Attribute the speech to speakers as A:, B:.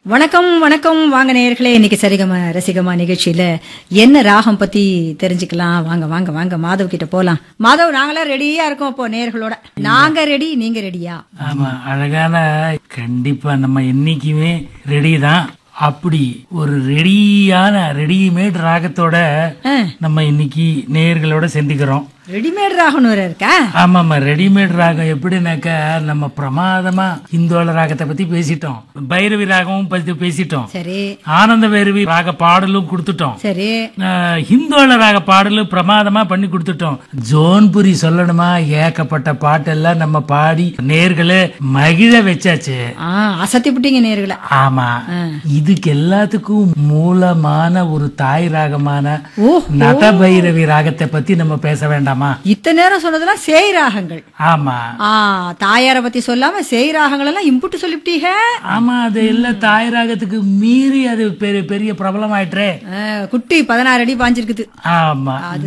A: வணக்கம் வணக்கம் வாங்க நேயர்களே இன்னைக்கு சரிகமா ரசிகமா நிகழ்ச்சியில என்ன ராகம் பத்தி தெரிஞ்சுக்கலாம் வாங்க வாங்க வாங்க மாதவ் கிட்ட போலாம் மாதவ் நாங்களாம் ரெடியா இருக்கோம் இப்போ நேயர்களோட நாங்க ரெடி நீங்க ரெடியா
B: ஆமா அழகான கண்டிப்பா நம்ம என்னைக்குமே ரெடி தான் அப்படி ஒரு ரெடியான ரெடிமேட் ராகத்தோட
A: ஆ,
B: நம்ம இன்னைக்கு நேயர்களோட சந்திக்கிறோம்
A: ரெடிமேட் ராகம்னு வேற இருக்கா
B: ஆமாமா ரெடிமேட் ராகம் எப்படின்னாக்கா நம்ம பிரமாதமா இந்தோள ராகத்தை பத்தி பேசிட்டோம் பைரவி ராகமும் பத்தி பேசிட்டோம்
A: சரி
B: ஆனந்த பைரவி ராக பாடலும் கொடுத்துட்டோம்
A: சரி
B: ஆஹ், ஹிந்தோள ராக பாடலும் பிரமாதமா பண்ணி கொடுத்துட்டோம் ஜோன்புரி சொல்லணுமா ஏகப்பட்ட பாட்டெல்லாம் நம்ம பாடி நேர்களே மகிழ வச்சாச்சு
A: ஆ அசத்தி விட்டீங்க நேயர்களை
B: ஆமா
A: ஆ.
B: இதுக்கு எல்லாத்துக்கும் மூலமான ஒரு தாய் ராகமான
A: ஓ
B: நதபைரவி ராகத்தை பத்தி நம்ம பேச வேண்டாமா
A: இத்தனை நேரம் சொன்னதெல்லாம் சேய் ராகங்கள்
B: ஆமா
A: ஆ தாயார பத்தி சொல்லாம சேய் ராகங்கள் எல்லாம் இம்புட்டு சொல்லிவிட்டீங்க
B: ஆமா அது எல்லாம் தாய் ராகத்துக்கு மீறி அது பெரிய பெரிய பிரபலம் ஆயிற்றே
A: ஆ, குட்டி பதினாறு அடி பாஞ்சிருக்குது
B: ஆமா